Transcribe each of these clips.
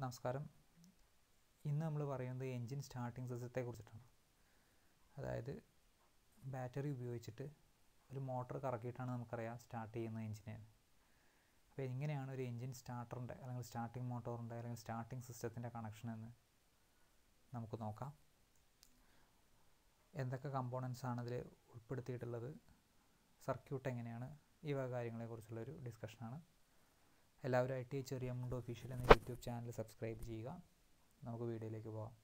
നമസ്കാരം ഇന്ന് നമ്മൾ പറയുന്നത് എൻജിൻ സ്റ്റാർട്ടിംഗ് സിസ്റ്റത്തെ കുറിച്ചിട്ടാണ് അതായത് ബാറ്ററി ഉപയോഗിച്ചിട്ട് ഒരു മോട്ടർ കറക്കിയിട്ടാണ് നമുക്കറിയാം സ്റ്റാർട്ട് ചെയ്യുന്ന എൻജിനെ അപ്പോൾ എങ്ങനെയാണ് ഒരു എൻജിൻ സ്റ്റാർട്ടറിൻ്റെ അല്ലെങ്കിൽ സ്റ്റാർട്ടിംഗ് മോട്ടോറിൻ്റെ അല്ലെങ്കിൽ സ്റ്റാർട്ടിംഗ് സിസ്റ്റത്തിൻ്റെ കണക്ഷൻ എന്ന് നമുക്ക് നോക്കാം എന്തൊക്കെ കമ്പോണൻസ് ആണ് ഇതിൽ ഉൾപ്പെടുത്തിയിട്ടുള്ളത് സർക്യൂട്ട് എങ്ങനെയാണ് ഈ വക കാര്യങ്ങളെക്കുറിച്ചുള്ളൊരു ഡിസ്കഷനാണ് എല്ലാവരും ഐ ടി ചെറിയ മുണ്ട് ഒഫീഷ്യൽ എന്ന യൂട്യൂബ് ചാനൽ സബ്സ്ക്രൈബ് ചെയ്യുക നമുക്ക് വീഡിയോയിലേക്ക് പോകാം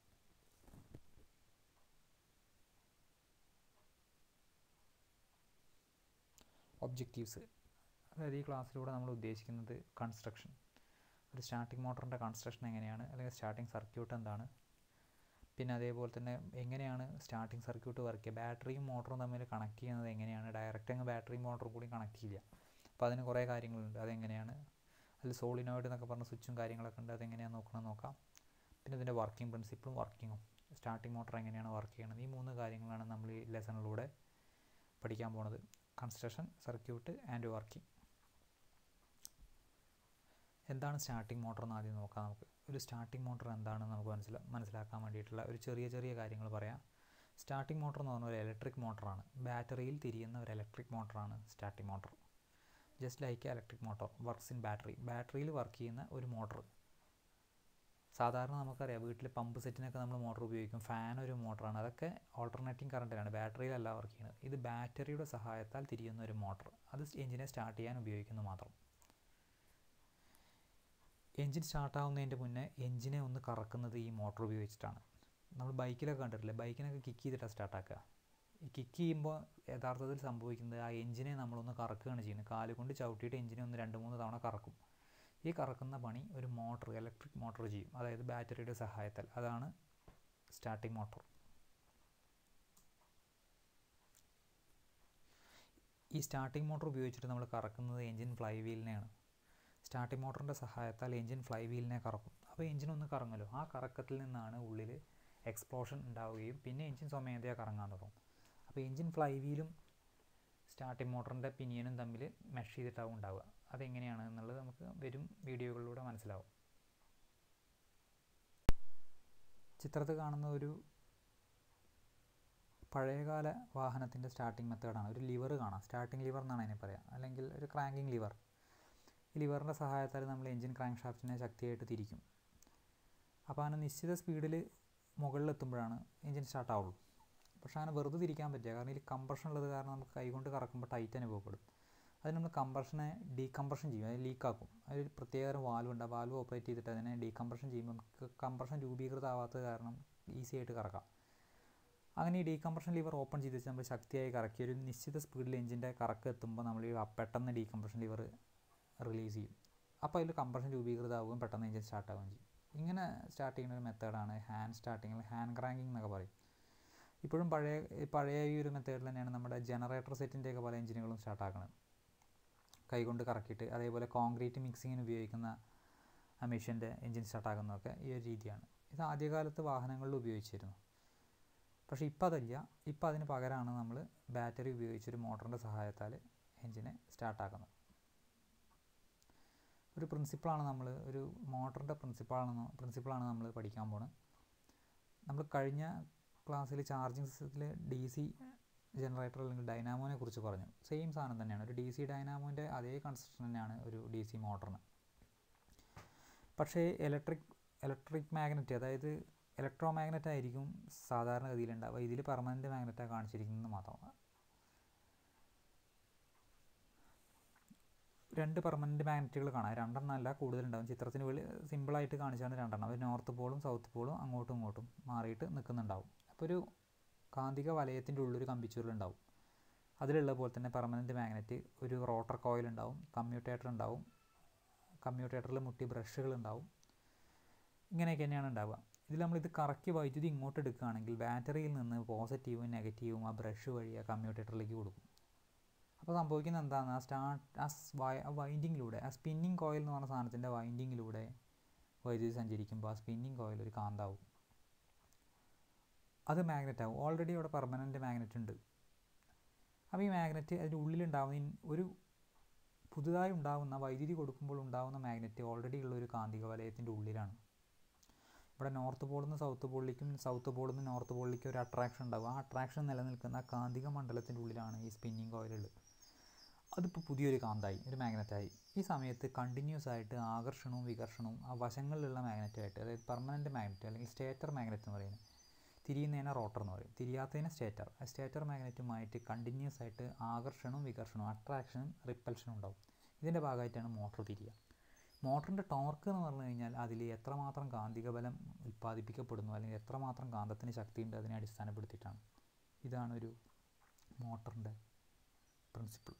ഒബ്ജക്റ്റീവ്സ് അതായത് ഈ ക്ലാസ്സിലൂടെ നമ്മൾ ഉദ്ദേശിക്കുന്നത് കൺസ്ട്രക്ഷൻ ഒരു സ്റ്റാർട്ടിംഗ് മോട്ടറിൻ്റെ കൺസ്ട്രക്ഷൻ എങ്ങനെയാണ് അല്ലെങ്കിൽ സ്റ്റാർട്ടിംഗ് സർക്യൂട്ട് എന്താണ് പിന്നെ അതേപോലെ തന്നെ എങ്ങനെയാണ് സ്റ്റാർട്ടിംഗ് സർക്യൂട്ട് വർക്ക് ചെയ്യുക ബാറ്ററിയും മോട്ടറും തമ്മിൽ കണക്ട് ചെയ്യുന്നത് എങ്ങനെയാണ് ഡയറക്റ്റ് അങ്ങ് ബാറ്ററിയും മോട്ടറും കൂടി കണക്ട് ചെയ്യില്ല അപ്പോൾ അതിന് കുറേ കാര്യങ്ങളുണ്ട് അതെങ്ങനെയാണ് അതിൽ സോളിനോയിഡ് എന്നൊക്കെ പറഞ്ഞ സ്വിച്ചും കാര്യങ്ങളൊക്കെ ഉണ്ട് അതെങ്ങനെയാണ് നോക്കണം നോക്കാം പിന്നെ ഇതിൻ്റെ വർക്കിംഗ് പ്രിൻസിപ്പിളും വർക്കിങ്ങും സ്റ്റാർട്ടിംഗ് മോട്ടർ എങ്ങനെയാണ് വർക്ക് ചെയ്യണത് ഈ മൂന്ന് കാര്യങ്ങളാണ് നമ്മൾ ഈ ലെസണിലൂടെ പഠിക്കാൻ പോണത് കൺസ്ട്രക്ഷൻ സർക്യൂട്ട് ആൻഡ് വർക്കിംഗ് എന്താണ് സ്റ്റാർട്ടിംഗ് മോട്ടർ എന്ന് ആദ്യം നോക്കാം നമുക്ക് ഒരു സ്റ്റാർട്ടിംഗ് മോട്ടർ എന്താണെന്ന് നമുക്ക് മനസ്സിലാ മനസ്സിലാക്കാൻ വേണ്ടിയിട്ടുള്ള ഒരു ചെറിയ ചെറിയ കാര്യങ്ങൾ പറയാം സ്റ്റാർട്ടിംഗ് മോട്ടർ എന്ന് പറഞ്ഞാൽ ഒരു ഇലക്ട്രിക് മോട്ടറാണ് ബാറ്ററിയിൽ തിരിയുന്ന ഒരു ഇലക്ട്രിക് മോട്ടറാണ് starting motor just like electric motor works in battery ബാറ്ററിയിൽ വർക്ക് ചെയ്യുന്ന ഒരു മോട്ടർ സാധാരണ നമുക്കറിയാം വീട്ടിൽ പമ്പ് സെറ്റിനൊക്കെ നമ്മൾ മോട്ടർ ഉപയോഗിക്കും ഫാൻ ഒരു മോട്ടറാണ് അതൊക്കെ ഓൾട്ടർനേറ്റിംഗ് കറണ്ടിലാണ് ബാറ്ററിയിലല്ല വർക്ക് ചെയ്യുന്നത് ഇത് ബാറ്ററിയുടെ സഹായത്താൽ തിരിയുന്ന ഒരു മോട്ടർ അത് എഞ്ചിനെ സ്റ്റാർട്ട് ചെയ്യാൻ ഉപയോഗിക്കുന്നു മാത്രം എൻജിൻ സ്റ്റാർട്ടാവുന്നതിൻ്റെ മുന്നേ എൻജിനെ ഒന്ന് കറക്കുന്നത് ഈ മോട്ടർ ഉപയോഗിച്ചിട്ടാണ് നമ്മൾ ബൈക്കിലൊക്കെ കണ്ടിട്ടില്ലേ ബൈക്കിനൊക്കെ കിക്ക് ചെയ്തിട്ടാണ് സ്റ്റാർട്ടാക്കുക ഈ കിക്ക് ചെയ്യുമ്പോൾ യഥാർത്ഥത്തിൽ സംഭവിക്കുന്നത് ആ എൻജിനെ നമ്മളൊന്ന് കറക്കുകയാണ് ചെയ്യുന്നത് കാല് കൊണ്ട് ചവിട്ടിയിട്ട് എൻജിനെ ഒന്ന് രണ്ട് മൂന്ന് തവണ കറക്കും ഈ കറക്കുന്ന പണി ഒരു മോട്ടർ ഇലക്ട്രിക് മോട്ടർ ചെയ്യും അതായത് ബാറ്ററിയുടെ സഹായത്താൽ അതാണ് സ്റ്റാർട്ടിംഗ് മോട്ടോർ ഈ സ്റ്റാർട്ടിംഗ് മോട്ടോർ ഉപയോഗിച്ചിട്ട് നമ്മൾ കറക്കുന്നത് എൻജിൻ ഫ്ലൈ വീലിനെയാണ് സ്റ്റാർട്ടിംഗ് മോട്ടറിൻ്റെ സഹായത്താൽ എൻജിൻ ഫ്ലൈ വീലിനെ കറക്കും അപ്പോൾ എൻജിൻ ഒന്ന് കറങ്ങല്ലോ ആ കറക്കത്തിൽ നിന്നാണ് ഉള്ളിൽ എക്സ്പ്ലോഷൻ ഉണ്ടാവുകയും പിന്നെ എൻജിൻ സ്വമേധയാ കറങ്ങാൻ തുടങ്ങും അപ്പോൾ എൻജിൻ ഫ്ലൈ വീലും സ്റ്റാർട്ടിംഗ് മോട്ടറിൻ്റെ പിനിയനും തമ്മിൽ മെഷ് ചെയ്തിട്ടാവും ഉണ്ടാവുക അതെങ്ങനെയാണ് എന്നുള്ളത് നമുക്ക് വരും വീഡിയോകളിലൂടെ മനസ്സിലാവും ചിത്രത്തിൽ കാണുന്ന ഒരു പഴയകാല വാഹനത്തിൻ്റെ സ്റ്റാർട്ടിംഗ് മെത്തേഡാണ് ഒരു ലിവർ കാണാം സ്റ്റാർട്ടിംഗ് ലിവർ എന്നാണ് അതിനെ പറയുക അല്ലെങ്കിൽ ഒരു ക്രാങ്കിങ് ലിവർ ഈ ലിവറിൻ്റെ സഹായത്താൽ നമ്മൾ എൻജിൻ ക്രാങ്ക് ഷാഫ്റ്റിനെ ശക്തിയായിട്ട് തിരിക്കും അപ്പോൾ അങ്ങനെ നിശ്ചിത സ്പീഡിൽ മുകളിലെത്തുമ്പോഴാണ് എൻജിൻ സ്റ്റാർട്ട് ആവുള്ളൂ പക്ഷേ അങ്ങനെ വെറുതെ തിരിക്കാൻ പറ്റില്ല കാരണം ഇതിൽ കംപ്രഷൻ ഉള്ളത് കാരണം നമുക്ക് കൈകൊണ്ട് കറക്കുമ്പോൾ ടൈറ്റ് അനുഭവപ്പെടും അത് നമ്മൾ കംപ്രഷനെ ഡീകംപ്രഷൻ ചെയ്യും അത് ലീക്കാക്കും അതിൽ പ്രത്യേക തരം വാൽവ് ഉണ്ട് ആ വാൽവ് ഓപ്പറേറ്റ് ചെയ്തിട്ട് അതിനെ ഡീകംപ്രഷൻ ചെയ്യുമ്പോൾ നമുക്ക് കംപ്രഷൻ രൂപീകൃതമാവാത്തത് കാരണം ഈസി ആയിട്ട് കറക്കാം അങ്ങനെ ഈ ഡീകംപ്രഷൻ ലിവർ ഓപ്പൺ ചെയ്ത് വെച്ച് നമ്മൾ ശക്തിയായി കറക്കി ഒരു നിശ്ചിത സ്പീഡിൽ എഞ്ചിൻ്റെ കറക്ക് എത്തുമ്പോൾ നമ്മൾ ഈ പെട്ടെന്ന് ഡീകംപ്രഷൻ ലിവർ റിലീസ് ചെയ്യും അപ്പോൾ അതിൽ കംപ്രഷൻ രൂപീകൃതമാവുകയും പെട്ടെന്ന് എഞ്ചിൻ സ്റ്റാർട്ട് ആവുകയും ചെയ്യും ഇങ്ങനെ സ്റ്റാർട്ട് ചെയ്യുന്ന ഒരു മെത്തേഡാണ് ഹാൻഡ് സ്റ്റാർട്ടിങ് ഹാൻഡ് ക്രാങ്കിങ് എന്നൊക്കെ പറയും ഇപ്പോഴും പഴയ പഴയ ഈ ഒരു മെത്തേഡിൽ തന്നെയാണ് നമ്മുടെ ജനറേറ്റർ സെറ്റിൻ്റെയൊക്കെ പല എഞ്ചിനുകളും സ്റ്റാർട്ട് ആക്കുന്നത് കൈകൊണ്ട് കറക്കിയിട്ട് അതേപോലെ കോൺക്രീറ്റ് മിക്സിങ്ങിന് ഉപയോഗിക്കുന്ന ആ മെഷീൻ്റെ എഞ്ചിൻ സ്റ്റാർട്ടാക്കുന്നതൊക്കെ ഈ ഒരു രീതിയാണ് ഇത് ആദ്യകാലത്ത് വാഹനങ്ങളിൽ ഉപയോഗിച്ചിരുന്നു പക്ഷേ ഇപ്പം അതല്ല ഇപ്പം അതിന് പകരമാണ് നമ്മൾ ബാറ്ററി ഉപയോഗിച്ചൊരു മോട്ടറിൻ്റെ സഹായത്താൽ എഞ്ചിനെ സ്റ്റാർട്ടാക്കുന്നത് ഒരു പ്രിൻസിപ്പിളാണ് നമ്മൾ ഒരു മോട്ടറിൻ്റെ പ്രിൻസിപ്പിളാണ് പ്രിൻസിപ്പിളാണ് നമ്മൾ പഠിക്കാൻ പോണത് നമ്മൾ കഴിഞ്ഞ ക്ലാസ്സിൽ ചാർജിങ് സിസ്റ്റത്തിൽ ഡി സി ജനറേറ്റർ അല്ലെങ്കിൽ ഡൈനാമോനെ കുറിച്ച് പറഞ്ഞു സെയിം സാധനം തന്നെയാണ് ഒരു ഡി സി ഡൈനാമോൻ്റെ അതേ കൺസ്ട്രക്ഷൻ തന്നെയാണ് ഒരു ഡി സി മോട്ടറിന് പക്ഷേ ഇലക്ട്രിക് ഇലക്ട്രിക് മാഗ്നറ്റ് അതായത് ഇലക്ട്രോ മാഗ്നറ്റ് ആയിരിക്കും സാധാരണഗതിയിൽ ഉണ്ടാവുക ഇതിൽ പെർമനൻറ്റ് മാഗ്നറ്റാണ് കാണിച്ചിരിക്കുന്നത് മാത്രമാണ് രണ്ട് പെർമനൻറ്റ് മാഗ്നറ്റുകൾ കാണാം രണ്ടെണ്ണം അല്ല കൂടുതലുണ്ടാവും ചിത്രത്തിന് വെളി സിമ്പിളായിട്ട് കാണിച്ചാണ് രണ്ടെണ്ണം അത് നോർത്ത് പോളും സൗത്ത് പോളും അങ്ങോട്ടും ഇങ്ങോട്ടും മാറിയിട്ട് നിൽക്കുന്നുണ്ടാവും അപ്പോൾ ഒരു കാന്തിക വലയത്തിൻ്റെ ഉള്ളൊരു കമ്പിച്ചുരുളുണ്ടാവും അതിലുള്ള പോലെ തന്നെ പെർമനൻറ്റ് മാഗ്നറ്റ് ഒരു റോട്ടർ കോയിൽ ഉണ്ടാവും കമ്മ്യൂട്ടേറ്റർ ഉണ്ടാവും കമ്മ്യൂട്ടേറ്ററിൽ മുട്ടി ബ്രഷുകൾ ഉണ്ടാവും ഇങ്ങനെയൊക്കെ തന്നെയാണ് ഉണ്ടാവുക ഇതിൽ നമ്മളിത് കറക്കി വൈദ്യുതി ഇങ്ങോട്ട് എടുക്കുകയാണെങ്കിൽ ബാറ്ററിയിൽ നിന്ന് പോസിറ്റീവും നെഗറ്റീവും ആ ബ്രഷ് വഴി ആ കമ്മ്യൂട്ടേറ്ററിലേക്ക് കൊടുക്കും അപ്പോൾ സംഭവിക്കുന്നത് എന്താണ് ആ സ്റ്റാർട്ട് ആ വൈൻഡിങ്ങിലൂടെ ആ സ്പിന്നിങ് കോയിൽ എന്ന് പറഞ്ഞ സാധനത്തിൻ്റെ വൈൻഡിങ്ങിലൂടെ വൈദ്യുതി സഞ്ചരിക്കുമ്പോൾ ആ സ്പിന്നിങ് കോയിൽ ഒരു കാന്താവും അത് മാഗ്നറ്റ് ആവും ഓൾറെഡി അവിടെ പെർമനൻറ്റ് മാഗ്നറ്റ് ഉണ്ട് അപ്പോൾ ഈ മാഗ്നറ്റ് അതിൻ്റെ ഉള്ളിലുണ്ടാവുന്ന ഒരു പുതുതായി ഉണ്ടാകുന്ന വൈദ്യുതി കൊടുക്കുമ്പോൾ ഉണ്ടാകുന്ന മാഗ്നറ്റ് ഓൾറെഡി ഉള്ള ഒരു കാന്തിക വലയത്തിൻ്റെ ഉള്ളിലാണ് ഇവിടെ നോർത്ത് പോളിൽ നിന്ന് സൗത്ത് പോളിലേക്കും സൗത്ത് പോളിൽ നിന്ന് നോർത്ത് പോളിലേക്കും ഒരു അട്രാക്ഷൻ ഉണ്ടാവും ആ അട്രാക്ഷൻ നിലനിൽക്കുന്ന കാന്തിക മണ്ഡലത്തിൻ്റെ ഉള്ളിലാണ് ഈ സ്പിന്നിങ് കോയിലുള്ളത് അതിപ്പോൾ പുതിയൊരു കാന്തായി ഒരു മാഗ്നറ്റായി ഈ സമയത്ത് കണ്ടിന്യൂസ് ആയിട്ട് ആകർഷണവും വികർഷണവും ആ വശങ്ങളിലുള്ള മാഗ്നറ്റായിട്ട് അതായത് പെർമനൻറ്റ് മാഗ്നറ്റ് അല്ലെങ്കിൽ സ്റ്റേറ്റർ മാഗ്നറ്റ് എന്ന് പറയുന്നത് തിരിയുന്നതിനെ റോട്ടർ എന്ന് പറയും തിരിയാത്തതിനെ സ്റ്റേറ്റർ ആ സ്റ്റേറ്റർ മാഗ്നറ്റുമായിട്ട് കണ്ടിന്യൂസ് ആയിട്ട് ആകർഷണവും വികർഷണവും അട്രാക്ഷനും റിപ്പൽഷനും ഉണ്ടാവും ഇതിൻ്റെ ഭാഗമായിട്ടാണ് മോട്ടോർ തിരിയുക മോട്ടറിൻ്റെ ടോർക്ക് എന്ന് പറഞ്ഞു കഴിഞ്ഞാൽ അതിൽ എത്രമാത്രം കാന്തിക ബലം ഉൽപ്പാദിപ്പിക്കപ്പെടുന്നു അല്ലെങ്കിൽ എത്രമാത്രം കാന്തത്തിന് ശക്തിയുണ്ട് അതിനെ അടിസ്ഥാനപ്പെടുത്തിയിട്ടാണ് ഇതാണ് ഒരു മോട്ടറിൻ്റെ പ്രിൻസിപ്പിൾ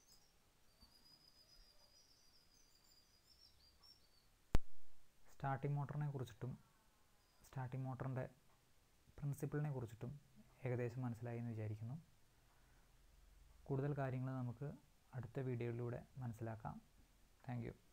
സ്റ്റാർട്ടിംഗ് മോട്ടറിനെ കുറിച്ചിട്ടും സ്റ്റാർട്ടിംഗ് മോട്ടറിൻ്റെ പ്രിൻസിപ്പിളിനെ കുറിച്ചിട്ടും ഏകദേശം മനസ്സിലായി എന്ന് വിചാരിക്കുന്നു കൂടുതൽ കാര്യങ്ങൾ നമുക്ക് അടുത്ത വീഡിയോയിലൂടെ മനസ്സിലാക്കാം താങ്ക് യു